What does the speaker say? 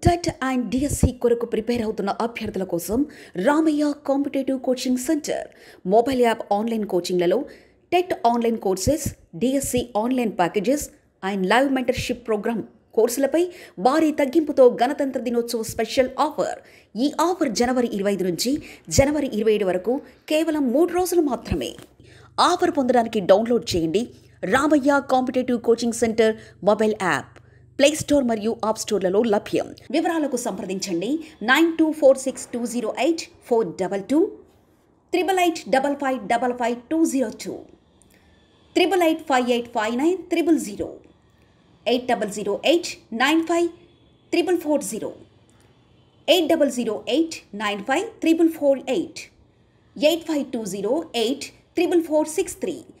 TET and DSC కొరకు prepare అవుతున్న అభ్యర్థుల కోసం Ramaiah competitive coaching centre mobile app online కోచింగ్లలో TET online courses DSC online packages and live mentorship programme కోర్సులపై భారీ తగ్గింపుతో గణతంత్ర దినోత్సవ స్పెషల్ ఆఫర్ ఈ ఆఫర్ జనవరి ఇరవై ఐదు నుంచి జనవరి ఇరవై ఏడు వరకు కేవలం మూడు రోజులు మాత్రమే ఆఫర్ పొందడానికి డౌన్లోడ్ చేయండి Ramaiah competitive coaching centre mobile app play store మరియు యాప్ స్టోర్లలో లభ్యం వివరాలకు సంప్రదించండి nine two four six two zero eight four double two triple eight double five double five two zero two triple eight five eight five nine triple zero eight double zero eight nine five triple four zero eight double zero eight nine five triple four eight eight five two zero eight triple four six three